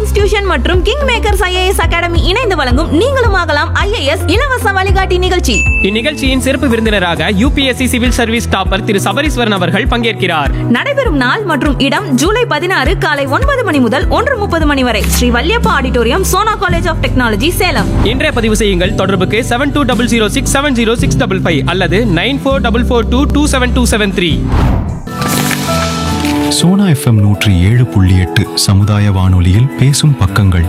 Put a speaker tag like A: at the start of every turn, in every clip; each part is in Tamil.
A: சயின்ஸ் டியூஷன் மற்றும் கிங் மேக்கர்ஸ் ஐஏஎஸ் அகாடமி இணைந்து வழங்கும் நீங்களும் ஆகலாம் ஐஏஎஸ் இலவச வழிகாட்டி நிகழ்ச்சி
B: இந்நிகழ்ச்சியின் சிறப்பு விருந்தினராக UPSC civil service topper Thiru Sabareeswaran அவர்கள் பங்கேற்கிறார்
A: நடைபெறும் நாள் மற்றும் இடம் ஜூலை பதினாறு காலை ஒன்பது மணி முதல் ஒன்று முப்பது மணி வரை Sri Valliappa auditorium Sona college of technology Salem
B: இன்றைய பதிவு செய்யுங்கள் தொடர்புக்கு seven two double zero six seven zero six double five அல்லது nine four double four two two seven two seven three
C: Sona FM நூற்றி ஏழு புள்ளி எட்டு சமுதாய வானொலியில் பேசும் பக்கங்கள்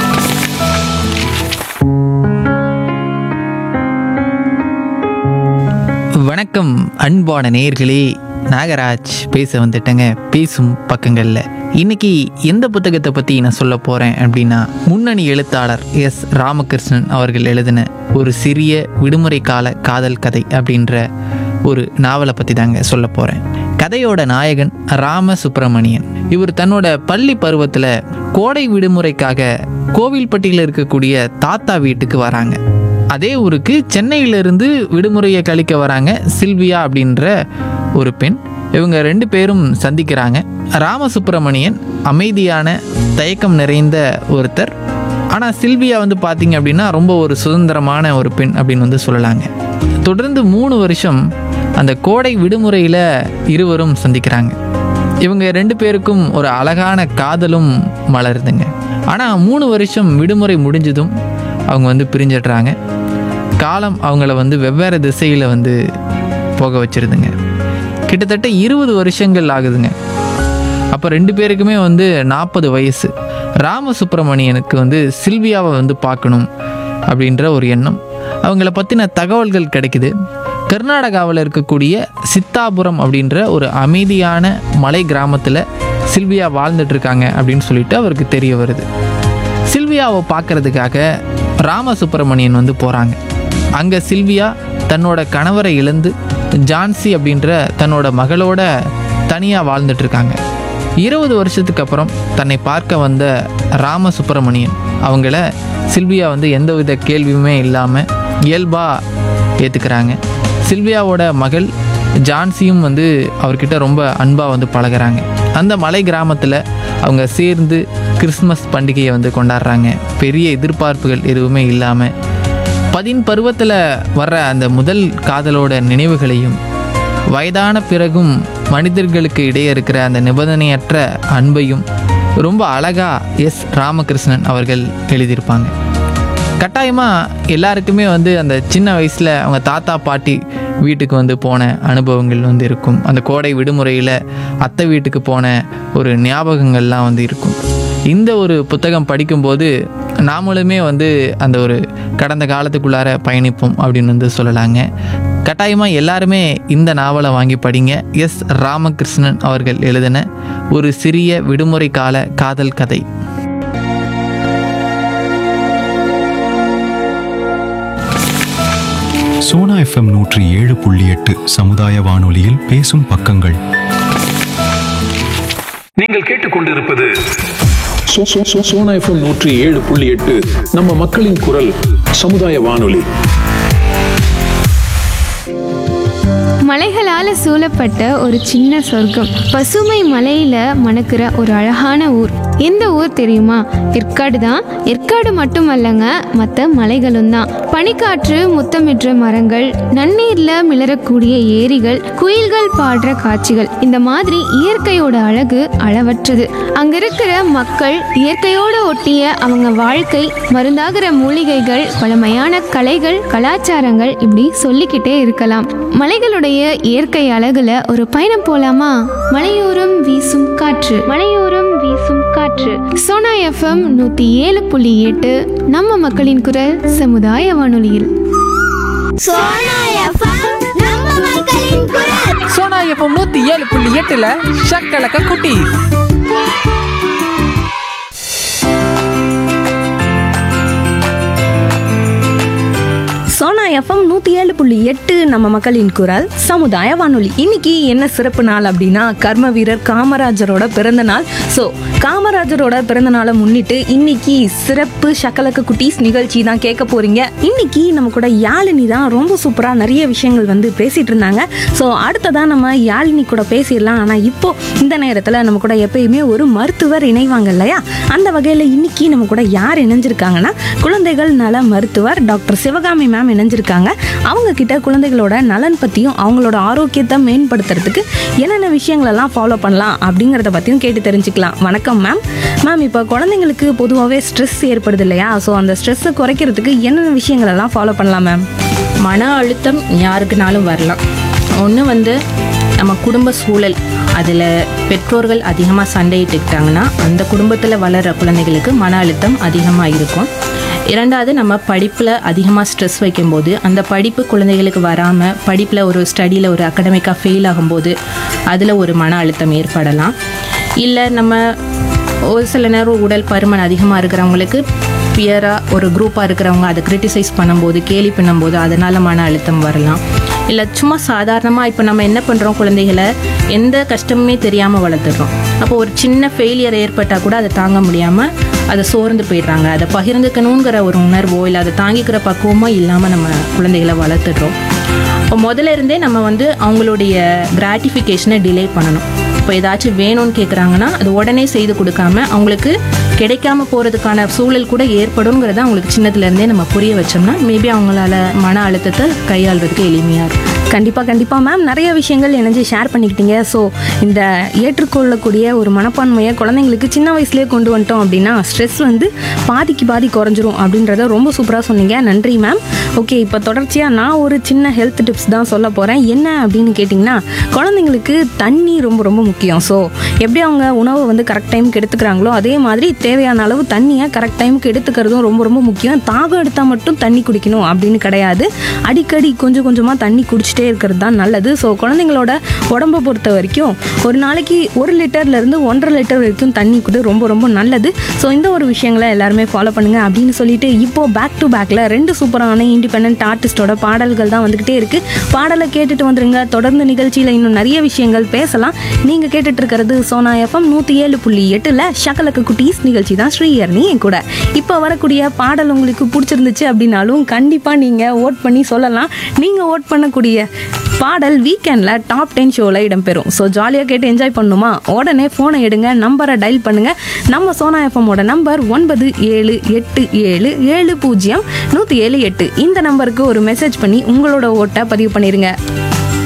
D: வணக்கம் அன்பான நேயர்களே நாகராஜ் பேச வந்துட்டேங்க பேசும் பக்கங்களில் இன்னைக்கு எந்த புத்தகத்தை பற்றி நான் சொல்ல போகிறேன் அப்படின்னா முன்னணி எழுத்தாளர் எஸ் ராமகிருஷ்ணன் அவர்கள் எழுதின ஒரு சிறிய விடுமுறை கால காதல் கதை அப்படின்ற ஒரு நாவலை பற்றி தாங்க சொல்ல போகிறேன் கதையோட நாயகன் ராம சுப்பிரமணியன் இவர் தன்னோட பள்ளி பருவத்தில் கோடை விடுமுறைக்காக கோவில்பட்டியில் இருக்கக்கூடிய தாத்தா வீட்டுக்கு வராங்க அதே ஊருக்கு சென்னையிலிருந்து விடுமுறையை கழிக்க வராங்க சில்வியா அப்படின்ற ஒரு பெண் இவங்க ரெண்டு பேரும் சந்திக்கிறாங்க ராமசுப்பிரமணியன் அமைதியான தயக்கம் நிறைந்த ஒருத்தர் ஆனால் சில்வியா வந்து பார்த்தீங்க அப்படின்னா ரொம்ப ஒரு சுதந்திரமான ஒரு பெண் அப்படின்னு வந்து சொல்லலாங்க தொடர்ந்து மூணு வருஷம் அந்த கோடை விடுமுறையில் இருவரும் சந்திக்கிறாங்க இவங்க ரெண்டு பேருக்கும் ஒரு அழகான காதலும் மலருதுங்க ஆனால் மூணு வருஷம் விடுமுறை முடிஞ்சதும் அவங்க வந்து பிரிஞ்சிடுறாங்க காலம் அவங்கள வந்து வெவ்வேறு திசையில் வந்து போக வச்சிருதுங்க கிட்டத்தட்ட இருபது வருஷங்கள் ஆகுதுங்க அப்போ ரெண்டு பேருக்குமே வந்து நாற்பது வயசு ராமசுப்பிரமணியனுக்கு வந்து சில்வியாவை வந்து பார்க்கணும் அப்படின்ற ஒரு எண்ணம் அவங்கள பற்றின தகவல்கள் கிடைக்குது கர்நாடகாவில் இருக்கக்கூடிய சித்தாபுரம் அப்படின்ற ஒரு அமைதியான மலை கிராமத்தில் சில்வியா வாழ்ந்துட்டு இருக்காங்க அப்படின்னு சொல்லிட்டு அவருக்கு தெரிய வருது சில்வியாவை பார்க்கறதுக்காக ராமசுப்பிரமணியன் வந்து போகிறாங்க அங்கே சில்வியா தன்னோட கணவரை இழந்து ஜான்சி அப்படின்ற தன்னோட மகளோட தனியாக வாழ்ந்துட்டு இருக்காங்க இருபது வருஷத்துக்கு அப்புறம் தன்னை பார்க்க வந்த ராமசுப்பிரமணியன் அவங்கள சில்வியா வந்து எந்தவித கேள்வியுமே இல்லாமல் இயல்பாக ஏற்றுக்கிறாங்க சில்வியாவோட மகள் ஜான்சியும் வந்து அவர்கிட்ட ரொம்ப அன்பாக வந்து பழகுறாங்க அந்த மலை கிராமத்தில் அவங்க சேர்ந்து கிறிஸ்மஸ் பண்டிகையை வந்து கொண்டாடுறாங்க பெரிய எதிர்பார்ப்புகள் எதுவுமே இல்லாமல் பதின் பருவத்தில் வர்ற அந்த முதல் காதலோட நினைவுகளையும் வயதான பிறகும் மனிதர்களுக்கு இடையே இருக்கிற அந்த நிபந்தனையற்ற அன்பையும் ரொம்ப அழகாக எஸ் ராமகிருஷ்ணன் அவர்கள் எழுதியிருப்பாங்க கட்டாயமாக எல்லாருக்குமே வந்து அந்த சின்ன வயசில் அவங்க தாத்தா பாட்டி வீட்டுக்கு வந்து போன அனுபவங்கள் வந்து இருக்கும் அந்த கோடை விடுமுறையில் அத்தை வீட்டுக்கு போன ஒரு ஞாபகங்கள்லாம் வந்து இருக்கும் இந்த ஒரு புத்தகம் படிக்கும்போது நாமளுமே வந்து அந்த ஒரு கடந்த காலத்துக்குள்ளார பயணிப்போம் அப்படின்னு வந்து சொல்லலாங்க கட்டாயமாக எல்லாருமே இந்த நாவலை வாங்கி படிங்க எஸ் ராமகிருஷ்ணன் அவர்கள் எழுதின ஒரு சிறிய விடுமுறை கால காதல் கதை
C: சோனா எஃப்எம் நூற்றி ஏழு புள்ளி எட்டு சமுதாய வானொலியில் பேசும் பக்கங்கள்
E: நீங்கள் கேட்டுக்கொண்டிருப்பது சோ- சோ- சோ- சோனா எஃப்எம் நூற்றி ஏழு புள்ளி எட்டு நம்ம மக்களின் குரல் சமுதாய வானொலி
F: மலைகளால சூழப்பட்ட ஒரு சின்ன சொர்க்கம் பசுமை மலையில மணக்கிற ஒரு அழகான ஊர் எந்த ஊர் தெரியுமா ஏற்காடு தான் ஏற்காடு மட்டுமல்லங்க மற்ற மலைகளும் தான் பனிக்காற்று முத்தமிடுற மரங்கள் நன்னீர்ல மிளறக்கூடிய ஏரிகள் குயில்கள் பாடுற காட்சிகள் இந்த மாதிரி இயற்கையோட அழகு அளவற்றது அங்க இருக்கிற மக்கள் இயற்கையோட ஒட்டிய அவங்க வாழ்க்கை மருந்தாகிற மூலிகைகள் பழமையான கலைகள் கலாச்சாரங்கள் இப்படி சொல்லிக்கிட்டே இருக்கலாம் மலைகளுடைய இயற்கை அழகுல ஒரு பயணம் போலாமா மலையோரம் வீசும் காற்று மலையோரம் வீசும் காற்று சோனா எஃப்எம் நூத்தி ஏழு புள்ளி எட்டு நம்ம மக்களின் குரல் சமுதாய வானொலியில்
G: சோனா எஃப்எம் நம்ம மக்களின் குரல்
D: சோனா எஃப்எம் நூற்றி ஏழு புள்ளி எட்டில் ஷக்கலக்க குட்டி
A: சோனா எஃப்எம் நூற்றி ஏழு புள்ளி புள்ளி எட்டு நம்ம மக்களின் குரல் சமுதாய வானொலி இன்னைக்கு என்ன சிறப்பு நாள் அப்படின்னா கர்ம வீரர் காமராஜரோட பிறந்த நாள் ஸோ காமராஜரோட பிறந்த நாளை முன்னிட்டு இன்னைக்கு சிறப்பு ஷக்கலக்க குட்டீஸ் நிகழ்ச்சி தான் கேட்க போறீங்க இன்னைக்கு நம்ம கூட யாழினி தான் ரொம்ப சூப்பரா நிறைய விஷயங்கள் வந்து பேசிட்டு இருந்தாங்க ஸோ அடுத்ததான் நம்ம யாழினி கூட பேசிடலாம் ஆனா இப்போ இந்த நேரத்துல நம்ம கூட எப்பயுமே ஒரு மருத்துவர் இணைவாங்க இல்லையா அந்த வகையில இன்னைக்கு நம்ம கூட யார் இணைஞ்சிருக்காங்கன்னா குழந்தைகள் நல மருத்துவர் டாக்டர் சிவகாமி மேம் இணைஞ்சிருக்காங்க அவங்க கிட்ட குழந்தைகளோட நலன் பத்தியும் அவங்களோட ஆரோக்கியத்தை மேம்படுத்துறதுக்கு என்னென்ன விஷயங்கள் எல்லாம் ஃபாலோ பண்ணலாம் அப்படிங்கறத பத்தியும் கேட்டு தெரிஞ்சுக்கலாம் வணக்கம் மேம் மேம் இப்போ குழந்தைங்களுக்கு பொதுவாகவே ஸ்ட்ரெஸ் ஏற்படுது இல்லையா ஸோ அந்த ஸ்ட்ரெஸ்ஸை குறைக்கிறதுக்கு என்னென்ன விஷயங்கள் எல்லாம் ஃபாலோ பண்ணலாம் மேம்
H: மன அழுத்தம் யாருக்குனாலும் வரலாம் ஒன்று வந்து நம்ம குடும்ப சூழல் அதில் பெற்றோர்கள் அதிகமாக சண்டையிட்டுக்கிட்டாங்கன்னா அந்த குடும்பத்தில் வளர்கிற குழந்தைகளுக்கு மன அழுத்தம் அதிகமாக இருக்கும் இரண்டாவது நம்ம படிப்பில் அதிகமாக ஸ்ட்ரெஸ் வைக்கும்போது அந்த படிப்பு குழந்தைகளுக்கு வராமல் படிப்பில் ஒரு ஸ்டடியில் ஒரு அகடமிக்காக ஃபெயில் ஆகும்போது அதில் ஒரு மன அழுத்தம் ஏற்படலாம் இல்லை நம்ம ஒரு சில நேரம் உடல் பருமன் அதிகமாக இருக்கிறவங்களுக்கு பியராக ஒரு குரூப்பாக இருக்கிறவங்க அதை கிரிட்டிசைஸ் பண்ணும்போது கேலி பண்ணும்போது அதனால் மன அழுத்தம் வரலாம் இல்லை சும்மா சாதாரணமாக இப்போ நம்ம என்ன பண்ணுறோம் குழந்தைகளை எந்த கஷ்டமுமே தெரியாமல் வளர்த்துடுறோம் அப்போ ஒரு சின்ன ஃபெயிலியர் ஏற்பட்டால் கூட அதை தாங்க முடியாமல் அதை சோர்ந்து போயிடுறாங்க அதை பகிர்ந்துக்கணுங்கிற ஒரு உணர்வோ இல்லை அதை தாங்கிக்கிற பக்குவமோ இல்லாமல் நம்ம குழந்தைகளை வளர்த்துடுறோம் இப்போ முதல்ல இருந்தே நம்ம வந்து அவங்களுடைய கிராட்டிஃபிகேஷனை டிலே பண்ணணும் இப்போ ஏதாச்சும் வேணும்னு கேட்குறாங்கன்னா அது உடனே செய்து கொடுக்காம அவங்களுக்கு கிடைக்காம போகிறதுக்கான சூழல் கூட ஏற்படுங்கிறத அவங்களுக்கு சின்னதுலேருந்தே நம்ம புரிய வச்சோம்னா மேபி அவங்களால மன அழுத்தத்தை கையாளுறதுக்கு எளிமையாக இருக்கும்
A: கண்டிப்பாக கண்டிப்பாக மேம் நிறைய விஷயங்கள் இணைஞ்சு ஷேர் பண்ணிக்கிட்டீங்க ஸோ இந்த ஏற்றுக்கொள்ளக்கூடிய ஒரு மனப்பான்மையை குழந்தைங்களுக்கு சின்ன வயசுலேயே கொண்டு வந்துட்டோம் அப்படின்னா ஸ்ட்ரெஸ் வந்து பாதிக்கு பாதி குறைஞ்சிரும் அப்படின்றத ரொம்ப சூப்பராக சொன்னீங்க நன்றி மேம் ஓகே இப்போ தொடர்ச்சியாக நான் ஒரு சின்ன ஹெல்த் டிப்ஸ் தான் சொல்ல போகிறேன் என்ன அப்படின்னு கேட்டிங்கன்னா குழந்தைங்களுக்கு தண்ணி ரொம்ப ரொம்ப முக்கியம் ஸோ எப்படி அவங்க உணவை வந்து கரெக்ட் டைமுக்கு எடுத்துக்கிறாங்களோ அதே மாதிரி தேவையான அளவு தண்ணியை கரெக்ட் டைமுக்கு எடுத்துக்கிறதும் ரொம்ப ரொம்ப முக்கியம் தாகம் எடுத்தால் மட்டும் தண்ணி குடிக்கணும் அப்படின்னு கிடையாது அடிக்கடி கொஞ்சம் கொஞ்சமாக தண்ணி குடிச்சிட்டே இருக்கிறது தான் நல்லது ஸோ குழந்தைங்களோட உடம்பை பொறுத்த வரைக்கும் ஒரு நாளைக்கு ஒரு லிட்டர்லேருந்து ஒன்றரை லிட்டர் வரைக்கும் தண்ணி குடி ரொம்ப ரொம்ப நல்லது ஸோ இந்த ஒரு விஷயங்களை எல்லாருமே ஃபாலோ பண்ணுங்க அப்படின்னு சொல்லிட்டு இப்போ பேக் டு பேக்கில் ரெண்டு சூப்பரான இண்டிபெண்ட் ஆர்டிஸ்டோட பாடல்கள் தான் வந்துக்கிட்டே இருக்கு பாடலை கேட்டுட்டு வந்துருங்க தொடர்ந்து நிகழ்ச்சியில் இன்னும் நிறைய விஷயங்கள் பேசலாம் நீங்கள் கேட்டுட்டு இருக்கிறது சோனா எஃப்எம் நூற்றி ஏழு புள்ளி எட்டில் ஷக்கலக்கு குட்டீஸ் நிகழ்ச்சி தான் ஸ்ரீயர்னி என் கூட இப்போ வரக்கூடிய பாடல் உங்களுக்கு பிடிச்சிருந்துச்சு அப்படின்னாலும் கண்டிப்பாக நீங்கள் ஓட் பண்ணி சொல்லலாம் நீங்கள் ஓட் பண்ணக்கூடிய பாடல் வீக்கெண்டில் டாப் டென் ஷோவில் இடம்பெறும் ஸோ ஜாலியாக கேட்டு என்ஜாய் பண்ணுமா உடனே ஃபோனை எடுங்க நம்பரை டயல் பண்ணுங்க நம்ம சோனா எஃப்எம்மோட நம்பர் ஒன்பது ஏழு எட்டு ஏழு ஏழு பூஜ்ஜியம் நூற்றி ஏழு எட்டு இந்த நம்பருக்கு ஒரு மெசேஜ் பண்ணி உங்களோட ஓட்டை பதிவு பண்ணிடுங்க